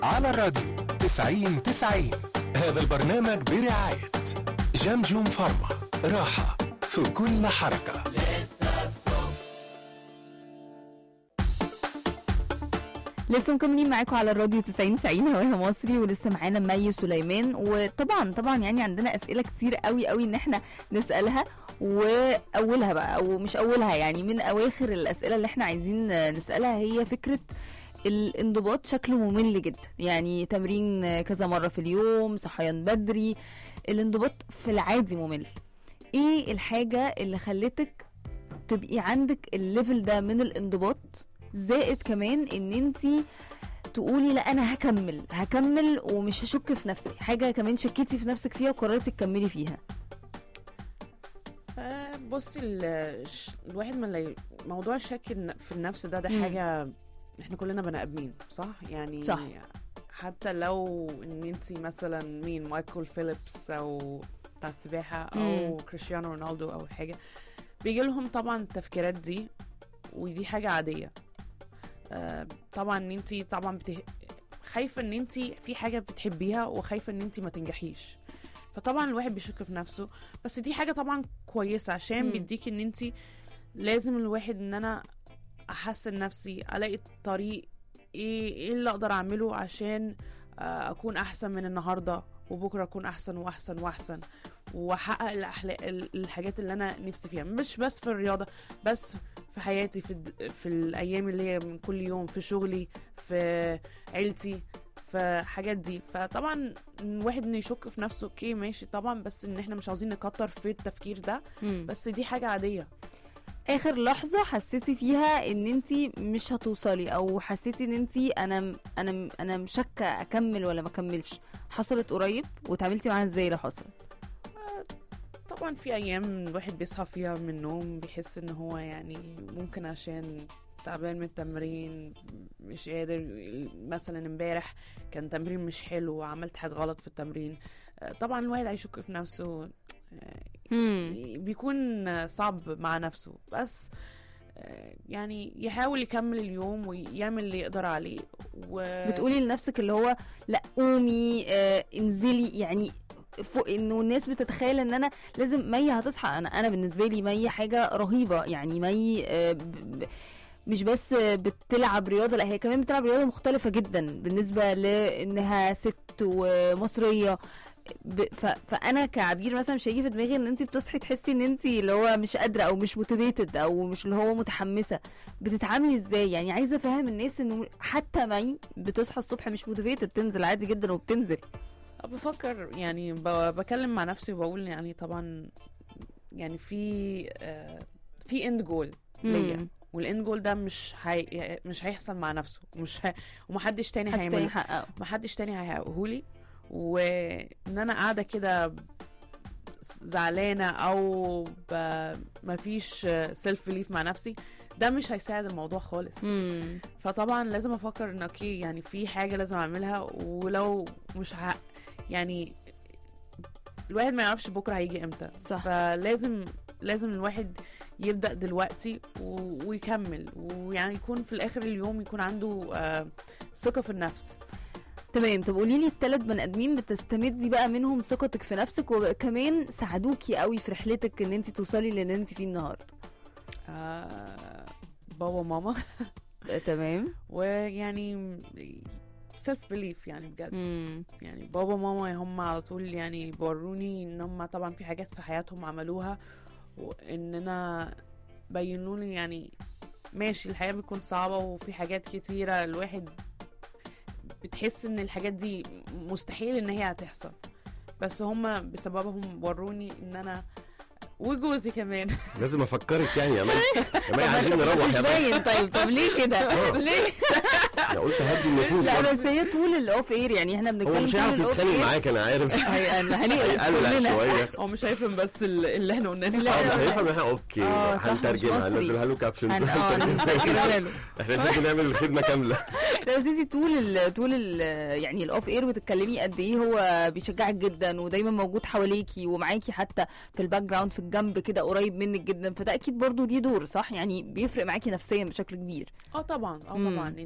على الراديو 90 90 هذا البرنامج برعاية جمجم فارما راحة في كل حركة لسه مكملين معاكم على الراديو 90 90 هواها مصري ولسه معانا مي سليمان وطبعا طبعا يعني عندنا اسئله كتير قوي قوي ان احنا نسالها واولها بقى او مش اولها يعني من اواخر الاسئله اللي احنا عايزين نسالها هي فكره الانضباط شكله ممل جدا يعني تمرين كذا مره في اليوم صحيان بدري الانضباط في العادي ممل ايه الحاجه اللي خلتك تبقي عندك الليفل ده من الانضباط زائد كمان ان انت تقولي لا انا هكمل هكمل ومش هشك في نفسي حاجه كمان شكيتي في نفسك فيها وقررتي تكملي فيها آه، بصي ال- ش- الواحد من اللي موضوع الشك الن- في النفس ده ده مم. حاجه احنا كلنا بني ادمين صح يعني صح. حتى لو ان انت مثلا مين مايكل فيليبس او بتاع السباحه او مم. كريستيانو رونالدو او حاجه بيجي لهم طبعا التفكيرات دي ودي حاجه عاديه آه، طبعا ان انت طبعا بته... خايفه ان انت في حاجه بتحبيها وخايفه ان انت ما تنجحيش فطبعا الواحد بيشك في نفسه بس دي حاجه طبعا كويسه عشان مم. بيديكي ان انت لازم الواحد ان انا احسن نفسي الاقي الطريق ايه ايه اللي اقدر اعمله عشان آه، اكون احسن من النهارده وبكره اكون احسن واحسن واحسن واحقق الأحلا... الحاجات اللي انا نفسي فيها مش بس في الرياضه بس في حياتي في الد... في الايام اللي هي من كل يوم في شغلي في عيلتي في حاجات دي فطبعا الواحد انه يشك في نفسه اوكي ماشي طبعا بس ان احنا مش عاوزين نكتر في التفكير ده بس دي حاجه عاديه اخر لحظه حسيتي فيها ان انت مش هتوصلي او حسيتي ان انت انا انا انا مشكه اكمل ولا ما اكملش حصلت قريب وتعاملتي معاها ازاي لو حصلت طبعا في ايام الواحد بيصحى فيها من النوم بيحس ان هو يعني ممكن عشان تعبان من التمرين مش قادر مثلا امبارح كان تمرين مش حلو وعملت حاجه غلط في التمرين آه، طبعا الواحد هيشك في نفسه آه، بيكون صعب مع نفسه بس آه، يعني يحاول يكمل اليوم ويعمل اللي يقدر عليه و... بتقولي لنفسك اللي هو لا قومي آه انزلي يعني فوق انه الناس بتتخيل ان انا لازم مي هتصحى انا انا بالنسبه لي مي حاجه رهيبه يعني مي آه ب... ب... مش بس بتلعب رياضه لا هي كمان بتلعب رياضه مختلفه جدا بالنسبه لانها ست ومصريه ب... ف... فانا كعبير مثلا مش هيجي في دماغي ان انت بتصحي تحسي ان انت اللي هو مش قادره او مش موتيفيتد او مش اللي هو متحمسه بتتعاملي ازاي يعني عايزه افهم الناس انه حتى مي بتصحى الصبح مش موتيفيتد تنزل عادي جدا وبتنزل بفكر يعني ب- بكلم مع نفسي وبقول يعني طبعا يعني في آه، في اند جول ليا مم. والاند جول ده مش هي مش هيحصل مع نفسه مش هي... ومحدش تاني محدش تاني هيعمله يحققه محدش تاني هيحققه لي وان انا قاعده كده زعلانه او ب... مفيش سيلف بليف مع نفسي ده مش هيساعد الموضوع خالص مم. فطبعا لازم افكر ان اوكي يعني في حاجه لازم اعملها ولو مش ه... يعني الواحد ما يعرفش بكره هيجي امتى صح فلازم لازم الواحد يبدا دلوقتي و... ويكمل ويعني يكون في الاخر اليوم يكون عنده آه، ثقه في النفس تمام طب قولي لي الثلاث بني ادمين بتستمدي بقى منهم ثقتك في نفسك وكمان ساعدوكي قوي في رحلتك ان انت توصلي للي انت فيه النهارده آه، بابا وماما آه، تمام ويعني سيلف بليف يعني بجد مم. يعني بابا وماما هم على طول يعني بوروني ان هم طبعا في حاجات في حياتهم عملوها وان انا بينوا لي يعني ماشي الحياة بتكون صعبة وفي حاجات كتيرة الواحد بتحس ان الحاجات دي مستحيل ان هي هتحصل بس هم بسببهم وروني ان انا وجوزي كمان لازم افكرك يعني يا مي يا مي عايزين نروح مش يا مي باين طيب طب ليه كده آه. ليه انا قلت هدي النفوس لا برضه. بس هي طول الاوف اير يعني احنا هو بنتكلم مش طول هيعرف الاوف يتخانق اير معاك انا عارف هنقلق هيقلق كلنا شويه هو مش هيفهم بس ال- اللي احنا قلناه لا، اه مش لا. هيفهم احنا اوكي آه، صح، مش هنترجمها مصري. هننزلها له كابشنز هن- اه نفتكرها له احنا لازم نعمل الخدمه كامله لا بس انتي طول ال طول ال يعني الاوف اير بتتكلمي قد ايه هو بيشجعك جدا ودايما موجود حواليكي ومعاكي حتى في الباك جراوند في الجنب كده قريب منك جدا فده اكيد برضو ليه دور صح يعني بيفرق معاكي نفسيا بشكل كبير اه طبعا اه مم. طبعا